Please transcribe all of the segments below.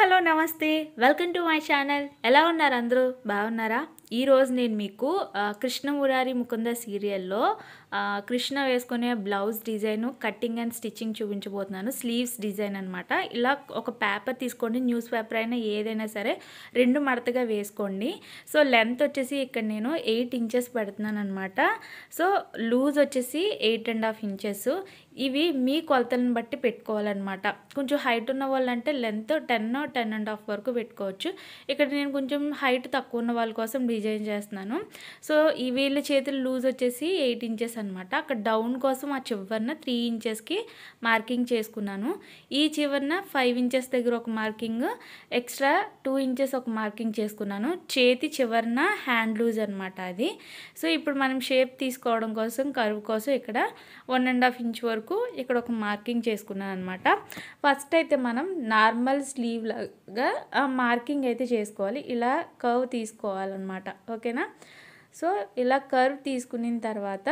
hello నమస్తే welcome to my channel ఎలా ఉన్నారు అందరూ బాగున్నారా ఈరోజు నేను మీకు ఆ, కృష్ణ మురారి ముకుంద సీరియల్లో ఆ, కృష్ణ వేసుకునే blouse design cutting and stitching చూపించబోతున్నాను స్లీవ్స్ డిజైన్ అనమాట ఇలా ఒక పేపర్ తీసుకోండి న్యూస్ పేపర్ అయినా ఏదైనా సరే రెండు మడతగా వేసుకోండి సో లెంత్ వచ్చేసి ఇక్కడ నేను ఎయిట్ ఇంచెస్ పెడుతున్నాను అనమాట సో లూజ్ వచ్చేసి ఎయిట్ అండ్ హాఫ్ ఇంచెస్ ఇవి మీ కొలతలను బట్టి పెట్టుకోవాలన్నమాట కొంచెం హైట్ ఉన్న వాళ్ళంటే length ten ten and half వరకు పెట్టుకోవచ్చు ఇక్కడ నేను కొంచెం హైట్ తక్కువ ఉన్న వాళ్ళ కోసం డిజైన్ చేస్తున్నాను సో ఈ వీళ్ళ చేతులు లూజ్ వచ్చేసి ఎయిట్ ఇంచెస్ అనమాట అక్కడ డౌన్ కోసం ఆ చివరన త్రీ ఇంచెస్కి మార్కింగ్ చేసుకున్నాను ఈ చివరన ఫైవ్ ఇంచెస్ దగ్గర ఒక మార్కింగ్ ఎక్స్ట్రా టూ ఇంచెస్ ఒక మార్కింగ్ చేసుకున్నాను చేతి చివరన హ్యాండ్ లూజ్ అనమాట అది సో ఇప్పుడు మనం షేప్ తీసుకోవడం కోసం కర్వ్ కోసం ఇక్కడ వన్ అండ్ హాఫ్ ఇంచ్ వరకు ఇక్కడ ఒక మార్కింగ్ చేసుకున్నాను అనమాట ఫస్ట్ అయితే మనం నార్మల్ స్లీవ్ లాగా మార్కింగ్ అయితే చేసుకోవాలి ఇలా కర్వ్ తీసుకోవాలన్నమాట ఓకేనా సో ఇలా కర్వ్ తీసుకున్న తర్వాత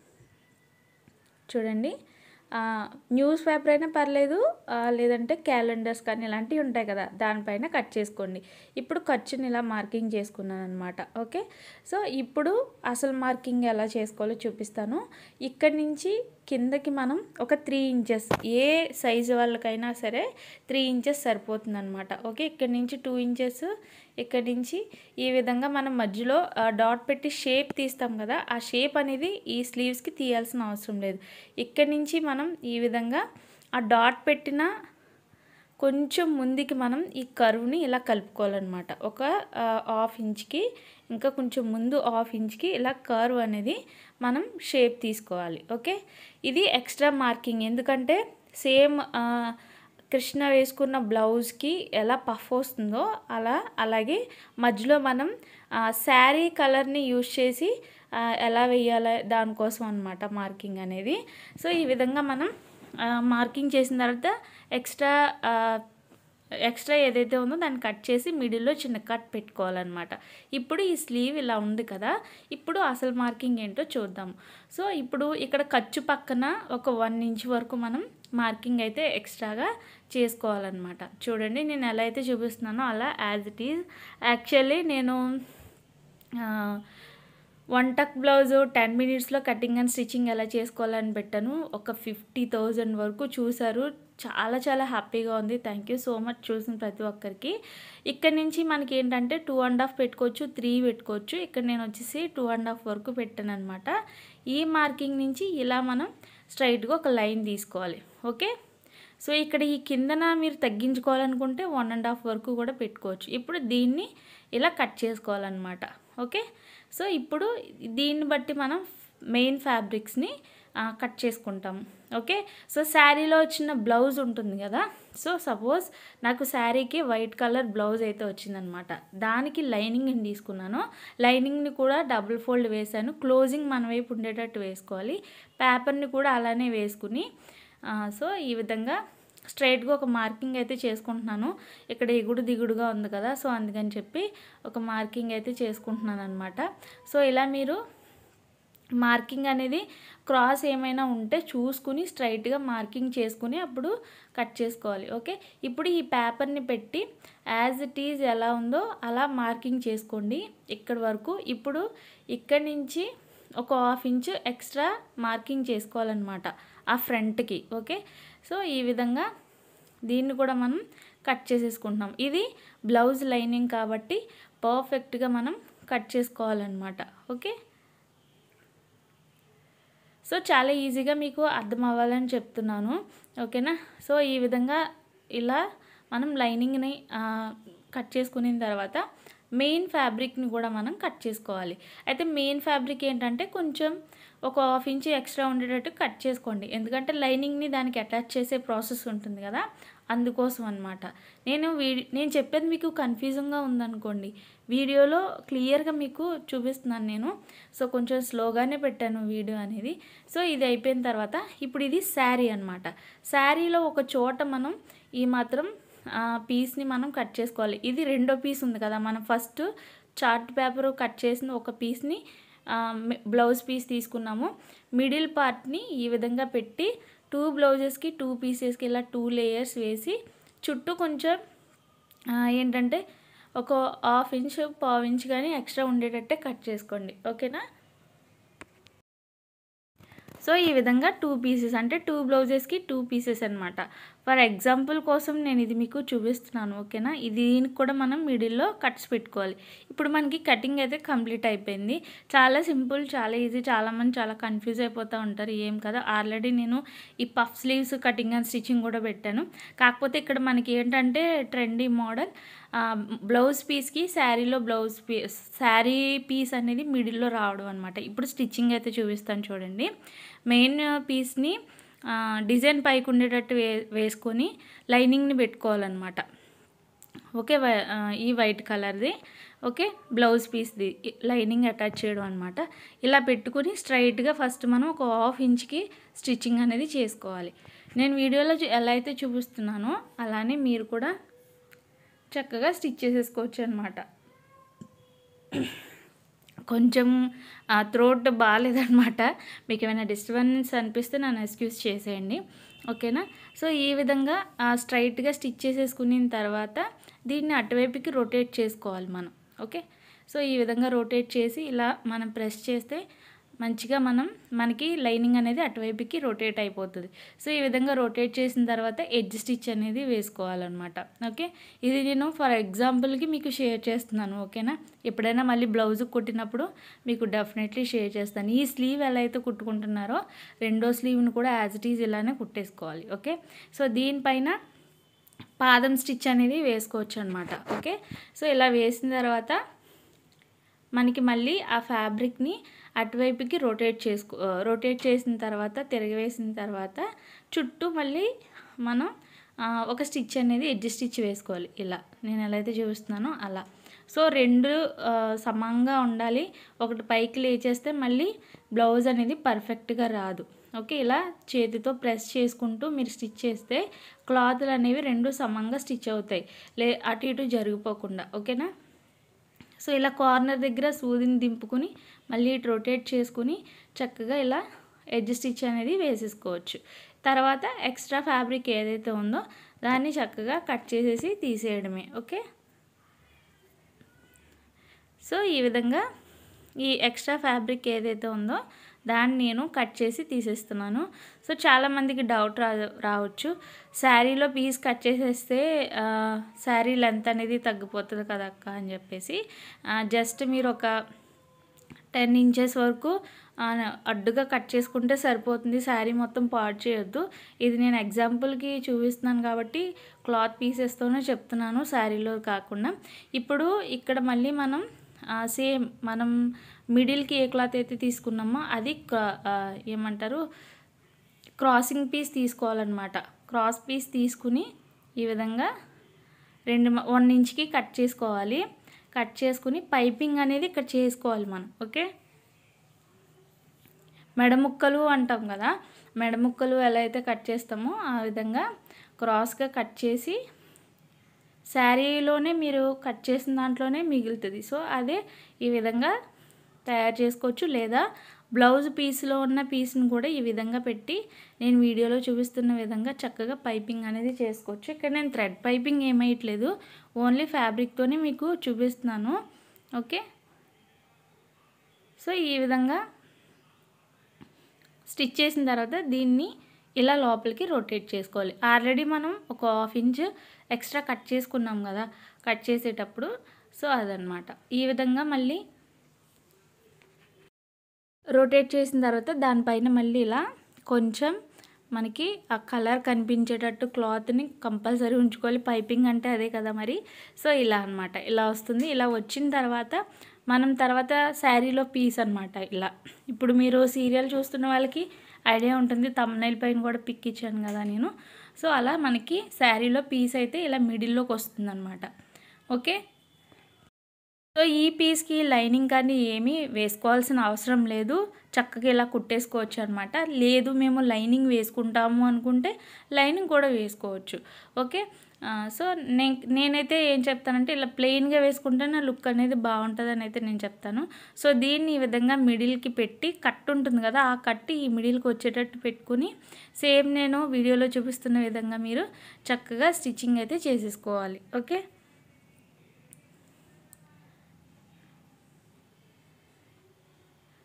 చూడండి ఆ, న్యూస్ పేపర్ అయినా పర్లేదు ఆ, లేదంటే క్యాలెండర్స్ కానీ ఇలాంటివి ఉంటాయి కదా దానిపైన కట్ చేసుకోండి ఇప్పుడు ఖర్చుని ఇలా మార్కింగ్ చేసుకున్నాను అనమాట ఓకే సో ఇప్పుడు అసలు మార్కింగ్ ఎలా చేసుకోవాలో చూపిస్తాను ఇక్కడి నుంచి కిందకి మనం ఒక త్రీ ఇంచెస్ ఏ సైజు వాళ్ళకైనా సరే త్రీ ఇంచెస్ సరిపోతుంది అనమాట ఓకే ఇక్కడి నుంచి టూ ఇంచెస్ ఇక్కడి నుంచి ఈ విధంగా మనం మధ్యలో డాట్ పెట్టి షేప్ తీస్తాం కదా ఆ షేప్ అనేది ఈ స్లీవ్స్కి తీయాల్సిన అవసరం లేదు ఇక్కడి నుంచి మనం ఈ విధంగా ఆ డాట్ పెట్టిన కొంచెం ముందుకి మనం ఈ కర్వ్ని ఇలా కలుపుకోవాలన్నమాట ఒక ఆ, హాఫ్ ఇంచ్కి ఇంకా కొంచెం ముందు హాఫ్ ఇంచ్కి ఇలా కర్వ్ అనేది మనం షేప్ తీసుకోవాలి ఓకే ఇది ఎక్స్ట్రా మార్కింగ్ ఎందుకంటే సేమ్ ఆ, కృష్ణ వేసుకున్న బ్లౌజ్కి ఎలా పఫ్ వస్తుందో అలా అలాగే మధ్యలో మనం శారీ కలర్ని యూజ్ చేసి ఆ, ఎలా వేయాలి దానికోసం అనమాట మార్కింగ్ అనేది సో ఈ విధంగా మనం ఆ, మార్కింగ్ చేసిన తర్వాత ఎక్స్ట్రా ఆ, ఎక్స్ట్రా ఏదైతే ఉందో దాన్ని కట్ చేసి మిడిల్లో చిన్న కట్ పెట్టుకోవాలన్నమాట ఇప్పుడు ఈ స్లీవ్ ఇలా ఉంది కదా ఇప్పుడు అసలు మార్కింగ్ ఏంటో చూద్దాం సో ఇప్పుడు ఇక్కడ ఖర్చు పక్కన ఒక వన్ ఇంచ్ వరకు మనం మార్కింగ్ అయితే ఎక్స్ట్రాగా చేసుకోవాలన్నమాట చూడండి నేను ఎలా అయితే చూపిస్తున్నానో అలా యాజ్ ఇట్ ఈజ్ యాక్చువల్లీ నేను ఆ, వన్ టక్ బ్లౌజ్ టెన్ మినిట్స్లో కటింగ్ అండ్ స్టిచ్చింగ్ ఎలా చేసుకోవాలని పెట్టాను ఒక ఫిఫ్టీ థౌజండ్ వరకు చూసారు చాలా చాలా హ్యాపీగా ఉంది థ్యాంక్ యూ సో మచ్ చూసిన ప్రతి ఒక్కరికి ఇక్కడ నుంచి మనకి ఏంటంటే టూ అండ్ హాఫ్ పెట్టుకోవచ్చు త్రీ పెట్టుకోవచ్చు ఇక్కడ నేను వచ్చేసి టూ అండ్ హాఫ్ వరకు పెట్టాను అనమాట ఈ మార్కింగ్ నుంచి ఇలా మనం స్ట్రైట్గా ఒక లైన్ తీసుకోవాలి ఓకే సో ఇక్కడ ఈ కిందన మీరు తగ్గించుకోవాలనుకుంటే వన్ అండ్ హాఫ్ వరకు కూడా పెట్టుకోవచ్చు ఇప్పుడు దీన్ని ఇలా కట్ చేసుకోవాలన్నమాట ఓకే సో ఇప్పుడు దీన్ని బట్టి మనం మెయిన్ ఫ్యాబ్రిక్స్ని కట్ చేసుకుంటాం ఓకే సో శారీలో వచ్చిన బ్లౌజ్ ఉంటుంది కదా సో సపోజ్ నాకు శారీకి వైట్ కలర్ బ్లౌజ్ అయితే వచ్చిందనమాట దానికి లైనింగ్ తీసుకున్నాను లైనింగ్ని కూడా డబుల్ ఫోల్డ్ వేసాను క్లోజింగ్ మన వైపు ఉండేటట్టు వేసుకోవాలి పేపర్ని కూడా అలానే వేసుకుని ఆ, సో ఈ విధంగా స్ట్రైట్గా ఒక మార్కింగ్ అయితే చేసుకుంటున్నాను ఇక్కడ ఎగుడు దిగుడుగా ఉంది కదా సో అందుకని చెప్పి ఒక మార్కింగ్ అయితే చేసుకుంటున్నాను అనమాట సో ఇలా మీరు మార్కింగ్ అనేది క్రాస్ ఏమైనా ఉంటే చూసుకుని స్ట్రైట్గా మార్కింగ్ చేసుకుని అప్పుడు కట్ చేసుకోవాలి ఓకే ఇప్పుడు ఈ పేపర్ని పెట్టి యాజ్ ఇట్ ఈజ్ ఎలా ఉందో అలా మార్కింగ్ చేసుకోండి ఇక్కడి వరకు ఇప్పుడు ఇక్కడి నుంచి ఒక హాఫ్ ఇంచ్ ఎక్స్ట్రా మార్కింగ్ చేసుకోవాలన్నమాట ఆ ఫ్రంట్కి ఓకే సో ఈ విధంగా దీన్ని కూడా మనం కట్ చేసేసుకుంటున్నాం ఇది బ్లౌజ్ లైనింగ్ కాబట్టి పర్ఫెక్ట్గా మనం కట్ చేసుకోవాలన్నమాట ఓకే సో చాలా ఈజీగా మీకు అర్థం అవ్వాలని చెప్తున్నాను ఓకేనా సో ఈ విధంగా ఇలా మనం లైనింగ్ని ఆ, కట్ చేసుకున్న తర్వాత మెయిన్ ఫ్యాబ్రిక్ని కూడా మనం కట్ చేసుకోవాలి అయితే మెయిన్ ఫ్యాబ్రిక్ ఏంటంటే కొంచెం ఒక హాఫ్ ఇంచ్ ఎక్స్ట్రా ఉండేటట్టు కట్ చేసుకోండి ఎందుకంటే లైనింగ్ని దానికి అటాచ్ చేసే ప్రాసెస్ ఉంటుంది కదా అందుకోసం అనమాట నేను వీడి నేను చెప్పేది మీకు కన్ఫ్యూజన్గా ఉందనుకోండి వీడియోలో క్లియర్గా మీకు చూపిస్తున్నాను నేను సో కొంచెం స్లోగానే పెట్టాను వీడియో అనేది సో ఇది అయిపోయిన తర్వాత ఇప్పుడు ఇది శారీ అనమాట శారీలో ఒక చోట మనం ఈ మాత్రం ఆ, పీస్ని మనం కట్ చేసుకోవాలి ఇది రెండో పీస్ ఉంది కదా మనం ఫస్ట్ చార్ట్ పేపర్ కట్ చేసిన ఒక పీస్ని ఆ, మి- బ్లౌజ్ పీస్ తీసుకున్నాము మిడిల్ పార్ట్ని ఈ విధంగా పెట్టి టూ బ్లౌజెస్కి టూ పీసెస్కి ఇలా టూ లేయర్స్ వేసి చుట్టూ కొంచెం ఆ, ఏంటంటే ఒక హాఫ్ ఇంచ్ పావు ఇంచ్ కానీ ఎక్స్ట్రా ఉండేటట్టే కట్ చేసుకోండి ఓకేనా సో ఈ విధంగా టూ పీసెస్ అంటే టూ బ్లౌజెస్కి టూ పీసెస్ అనమాట ఫర్ ఎగ్జాంపుల్ కోసం నేను ఇది మీకు చూపిస్తున్నాను ఓకేనా ఇది దీనికి కూడా మనం మిడిల్లో కట్స్ పెట్టుకోవాలి ఇప్పుడు మనకి కటింగ్ అయితే కంప్లీట్ అయిపోయింది చాలా సింపుల్ చాలా ఈజీ చాలామంది చాలా కన్ఫ్యూజ్ అయిపోతూ ఉంటారు ఏం కదా ఆల్రెడీ నేను ఈ puff sleeves cutting and stitching కూడా పెట్టాను కాకపోతే ఇక్కడ మనకి ఏంటంటే ట్రెండీ మోడల్ బ్లౌజ్ పీస్కి శారీలో బ్లౌజ్ పీ శారీ పీస్ అనేది మిడిల్లో రావడం అనమాట ఇప్పుడు స్టిచ్చింగ్ అయితే చూపిస్తాను చూడండి మెయిన్ పీస్ని డిజైన్ పైకి ఉండేటట్టు వే వేసుకొని లైనింగ్ని పెట్టుకోవాలన్నమాట ఓకే వై- ఆ, ఈ వైట్ కలర్ది ఓకే బ్లౌజ్ పీస్ది లైనింగ్ అటాచ్ చేయడం అనమాట ఇలా పెట్టుకుని స్ట్రైట్గా ఫస్ట్ మనం ఒక హాఫ్ ఇంచ్కి స్టిచ్చింగ్ అనేది చేసుకోవాలి నేను వీడియోలో చూ- ఎలా అయితే చూపిస్తున్నానో అలానే మీరు కూడా చక్కగా స్టిచ్ చేసేసుకోవచ్చు అనమాట కొంచెం థ్రోట్ బాగాలేదనమాట మీకు ఏమైనా డిస్టర్బెన్స్ అనిపిస్తే నన్ను ఎక్స్క్యూజ్ చేసేయండి ఓకేనా సో ఈ విధంగా స్ట్రైట్గా స్టిచ్ చేసేసుకున్న తర్వాత దీన్ని అటువైపుకి రొటేట్ చేసుకోవాలి మనం ఓకే సో ఈ విధంగా రొటేట్ చేసి ఇలా మనం ప్రెస్ చేస్తే మంచిగా మనం మనకి లైనింగ్ అనేది అటువైపుకి రొటేట్ అయిపోతుంది సో ఈ విధంగా రొటేట్ చేసిన తర్వాత ఎడ్జ్ స్టిచ్ అనేది వేసుకోవాలన్నమాట ఓకే ఇది నేను ఫర్ ఎగ్జాంపుల్కి మీకు షేర్ చేస్తున్నాను ఓకేనా ఎప్పుడైనా మళ్ళీ బ్లౌజ్ కుట్టినప్పుడు మీకు డెఫినెట్లీ షేర్ చేస్తాను ఈ స్లీవ్ ఎలా అయితే కుట్టుకుంటున్నారో రెండో స్లీవ్ని కూడా యాజ్ ఇట్ ఈజ్ ఇలానే కుట్టేసుకోవాలి ఓకే సో దీనిపైన పాదం స్టిచ్ అనేది వేసుకోవచ్చు అనమాట ఓకే సో ఇలా వేసిన తర్వాత మనకి మళ్ళీ ఆ ఫ్యాబ్రిక్ని అటువైపుకి రొటేట్ చేసుకో రొటేట్ చేసిన తర్వాత తిరగవేసిన తర్వాత చుట్టూ మళ్ళీ మనం ఆ, ఒక స్టిచ్ అనేది ఎడ్జ్ స్టిచ్ వేసుకోవాలి ఇలా నేను ఎలా అయితే చూపిస్తున్నానో అలా సో రెండు ఆ, సమంగా ఉండాలి ఒకటి పైకి లేచేస్తే మళ్ళీ బ్లౌజ్ అనేది పర్ఫెక్ట్గా రాదు ఓకే ఇలా చేతితో ప్రెస్ చేసుకుంటూ మీరు స్టిచ్ చేస్తే క్లాత్లు అనేవి రెండు సమంగా స్టిచ్ అవుతాయి లే అటు ఇటు జరిగిపోకుండా ఓకేనా సో ఇలా కార్నర్ దగ్గర సూదిని దింపుకుని మళ్ళీ ఇటు రొటేట్ చేసుకుని చక్కగా ఇలా ఎడ్జ్ స్టిచ్ అనేది వేసేసుకోవచ్చు తర్వాత ఎక్స్ట్రా ఫ్యాబ్రిక్ ఏదైతే ఉందో దాన్ని చక్కగా కట్ చేసేసి తీసేయడమే ఓకే సో ఈ విధంగా ఈ ఎక్స్ట్రా ఫ్యాబ్రిక్ ఏదైతే ఉందో దాన్ని నేను కట్ చేసి తీసేస్తున్నాను సో చాలామందికి డౌట్ రా రావచ్చు శారీలో పీస్ కట్ చేసేస్తే ఆ, శారీ లెంత్ అనేది తగ్గిపోతుంది కదా అక్క అని చెప్పేసి జస్ట్ మీరు ఒక టెన్ ఇంచెస్ వరకు ఆ, అడ్డుగా కట్ చేసుకుంటే సరిపోతుంది శారీ మొత్తం పాడు చేయొద్దు ఇది నేను ఎగ్జాంపుల్కి చూపిస్తున్నాను కాబట్టి క్లాత్ పీసెస్తోనే చెప్తున్నాను శారీలో కాకుండా ఇప్పుడు ఇక్కడ మళ్ళీ మనం సేమ్ మనం మిడిల్కి ఏ క్లాత్ అయితే తీసుకున్నామో అది క్రా- ఆ, ఏమంటారు క్రాసింగ్ పీస్ తీసుకోవాలన్నమాట క్రాస్ పీస్ తీసుకుని ఈ విధంగా రెండు మ- వన్ ఇంచ్కి కట్ చేసుకోవాలి కట్ చేసుకుని పైపింగ్ అనేది ఇక్కడ చేసుకోవాలి మనం ఓకే మెడ ముక్కలు అంటాం కదా మెడ ముక్కలు ఎలా అయితే కట్ చేస్తామో ఆ విధంగా క్రాస్గా కట్ చేసి శారీలోనే మీరు కట్ చేసిన దాంట్లోనే మిగులుతుంది సో అదే ఈ విధంగా తయారు చేసుకోవచ్చు లేదా బ్లౌజ్ పీస్లో ఉన్న పీస్ని కూడా ఈ విధంగా పెట్టి నేను వీడియోలో చూపిస్తున్న విధంగా చక్కగా పైపింగ్ అనేది చేసుకోవచ్చు ఇక్కడ నేను థ్రెడ్ పైపింగ్ ఏమయ్యట్లేదు ఓన్లీ ఫ్యాబ్రిక్తోనే మీకు చూపిస్తున్నాను ఓకే సో ఈ విధంగా స్టిచ్ చేసిన తర్వాత దీన్ని ఇలా లోపలికి రొటేట్ చేసుకోవాలి ఆల్రెడీ మనం ఒక హాఫ్ ఇంచ్ ఎక్స్ట్రా కట్ చేసుకున్నాం కదా కట్ చేసేటప్పుడు సో అదనమాట ఈ విధంగా మళ్ళీ రొటేట్ చేసిన తర్వాత దానిపైన మళ్ళీ ఇలా కొంచెం మనకి ఆ కలర్ కనిపించేటట్టు క్లాత్ని కంపల్సరీ ఉంచుకోవాలి పైపింగ్ అంటే అదే కదా మరి సో ఇలా అన్నమాట ఇలా వస్తుంది ఇలా వచ్చిన తర్వాత మనం తర్వాత శారీలో పీస్ అన్నమాట ఇలా ఇప్పుడు మీరు సీరియల్ చూస్తున్న వాళ్ళకి ఐడియా ఉంటుంది తమ్నైల్ పైన కూడా పిక్ ఇచ్చాను కదా నేను సో అలా మనకి శారీలో పీస్ అయితే ఇలా మిడిల్లోకి వస్తుంది ఓకే సో ఈ పీస్కి లైనింగ్ కానీ ఏమీ వేసుకోవాల్సిన అవసరం లేదు చక్కగా ఇలా కుట్టేసుకోవచ్చు అనమాట లేదు మేము లైనింగ్ వేసుకుంటాము అనుకుంటే లైనింగ్ కూడా వేసుకోవచ్చు ఓకే ఆ, సో నే నేనైతే ఏం చెప్తానంటే ఇలా ప్లెయిన్గా వేసుకుంటే నా లుక్ అనేది బాగుంటుందని అయితే నేను చెప్తాను సో దీన్ని ఈ విధంగా మిడిల్కి పెట్టి కట్ ఉంటుంది కదా ఆ కట్ ఈ మిడిల్కి వచ్చేటట్టు పెట్టుకుని సేమ్ నేను వీడియోలో చూపిస్తున్న విధంగా మీరు చక్కగా స్టిచ్చింగ్ అయితే చేసేసుకోవాలి ఓకే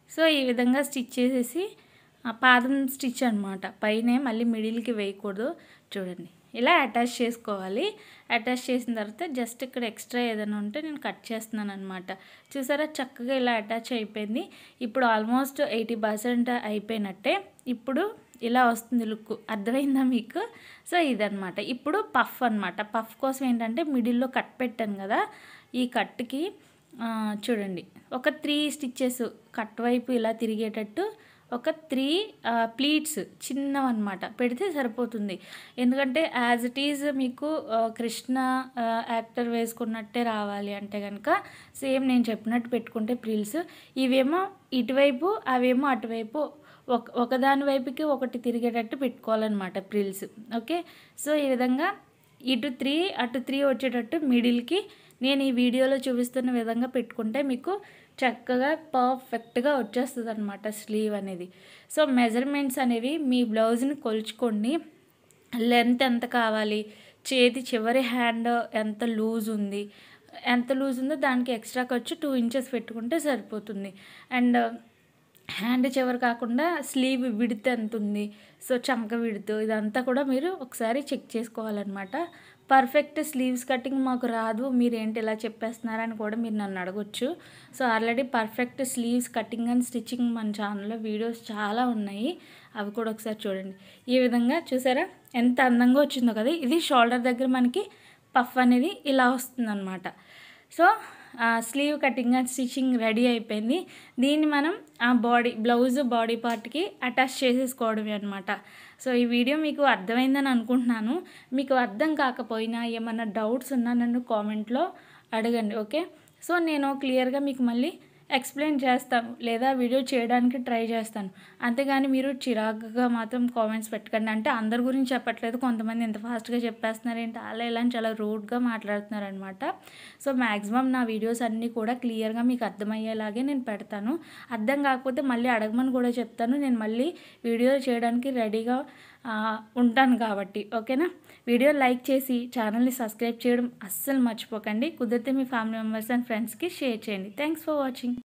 సో ఈ విధంగా స్టిచ్ చేసేసి ఆ పాదం స్టిచ్ అనమాట పైనే మళ్ళీ మిడిల్కి వేయకూడదు చూడండి ఇలా అటాచ్ చేసుకోవాలి అటాచ్ చేసిన తర్వాత జస్ట్ ఇక్కడ ఎక్స్ట్రా ఏదైనా ఉంటే నేను కట్ చేస్తున్నాను అనమాట చూసారా చక్కగా ఇలా అటాచ్ అయిపోయింది ఇప్పుడు ఆల్మోస్ట్ ఎయిటీ పర్సెంట్ అయిపోయినట్టే ఇప్పుడు ఇలా వస్తుంది లుక్ అర్థమైందా మీకు సో ఇదనమాట ఇప్పుడు పఫ్ అనమాట పఫ్ కోసం ఏంటంటే మిడిల్లో కట్ పెట్టాను కదా ఈ కట్కి ఆ, చూడండి ఒక త్రీ స్టిచ్చెస్ కట్ వైపు ఇలా తిరిగేటట్టు ఒక త్రీ ప్లీట్స్ చిన్నవన్నమాట పెడితే సరిపోతుంది ఎందుకంటే యాజ్ ఇట్ ఈజ్ మీకు ఆ, కృష్ణ ఆ, యాక్టర్ వేసుకున్నట్టే రావాలి అంటే కనుక సేమ్ నేను చెప్పినట్టు పెట్టుకుంటే ప్రిల్స్ ఇవేమో ఇటువైపు అవేమో అటువైపు ఒక ఒకదాని వైపుకి ఒకటి తిరిగేటట్టు పెట్టుకోవాలన్నమాట ప్రిల్స్ ఓకే సో ఈ విధంగా ఇటు త్రీ అటు త్రీ వచ్చేటట్టు మిడిల్కి నేను ఈ వీడియోలో చూపిస్తున్న విధంగా పెట్టుకుంటే మీకు చక్కగా పర్ఫెక్ట్గా వచ్చేస్తుంది అనమాట స్లీవ్ అనేది సో మెజర్మెంట్స్ అనేవి మీ బ్లౌజ్ని కొలుచుకోండి లెంత్ ఎంత కావాలి చేతి చివరి హ్యాండ్ ఎంత లూజ్ ఉంది ఎంత లూజ్ ఉందో దానికి ఎక్స్ట్రా ఖర్చు టూ ఇంచెస్ పెట్టుకుంటే సరిపోతుంది అండ్ హ్యాండ్ చివరి కాకుండా స్లీవ్ విడత్ ఎంత ఉంది సో చంక విడుతు ఇదంతా కూడా మీరు ఒకసారి చెక్ చేసుకోవాలన్నమాట పర్ఫెక్ట్ స్లీవ్స్ కటింగ్ మాకు రాదు మీరు ఏంటి ఇలా చెప్పేస్తున్నారని కూడా మీరు నన్ను అడగొచ్చు so already perfect sleeves cutting and stitching మన ఛానల్లో వీడియోస్ చాలా ఉన్నాయి అవి కూడా ఒకసారి చూడండి ఈ విధంగా చూసారా ఎంత అందంగా వచ్చిందో కదా ఇది షోల్డర్ దగ్గర మనకి పఫ్ అనేది ఇలా వస్తుందన్నమాట so sleeve cutting and stitching ready అయిపోయింది దీన్ని మనం ఆ బాడీ బ్లౌజ్ బాడీ పార్ట్కి అటాచ్ చేసేసుకోవడమే అనమాట సో ఈ వీడియో మీకు అర్థమైందని అనుకుంటున్నాను మీకు అర్థం కాకపోయినా ఏమన్నా డౌట్స్ ఉన్నా నన్ను కామెంట్లో అడగండి ఓకే సో నేను క్లియర్గా మీకు మళ్ళీ ఎక్స్ప్లెయిన్ చేస్తాను లేదా వీడియో చేయడానికి ట్రై చేస్తాను అంతేగాని మీరు చిరాకుగా మాత్రం కామెంట్స్ పెట్టకండి అంటే అందరి గురించి చెప్పట్లేదు కొంతమంది ఎంత ఫాస్ట్గా చెప్పేస్తున్నారు ఏంటి అలా ఇలా అని చాలా రూడ్గా మాట్లాడుతున్నారు అనమాట సో మ్యాక్సిమం నా వీడియోస్ అన్నీ కూడా క్లియర్గా మీకు అర్థమయ్యేలాగే నేను పెడతాను అర్థం కాకపోతే మళ్ళీ అడగమని కూడా చెప్తాను నేను మళ్ళీ వీడియో చేయడానికి రెడీగా ఆ, ఉంటాను కాబట్టి ఓకేనా వీడియో లైక్ చేసి ఛానల్ని సబ్స్క్రైబ్ చేయడం అస్సలు మర్చిపోకండి కుదిరితే మీ ఫ్యామిలీ మెంబర్స్ అండ్ ఫ్రెండ్స్కి షేర్ చేయండి థ్యాంక్స్ ఫర్ వాచింగ్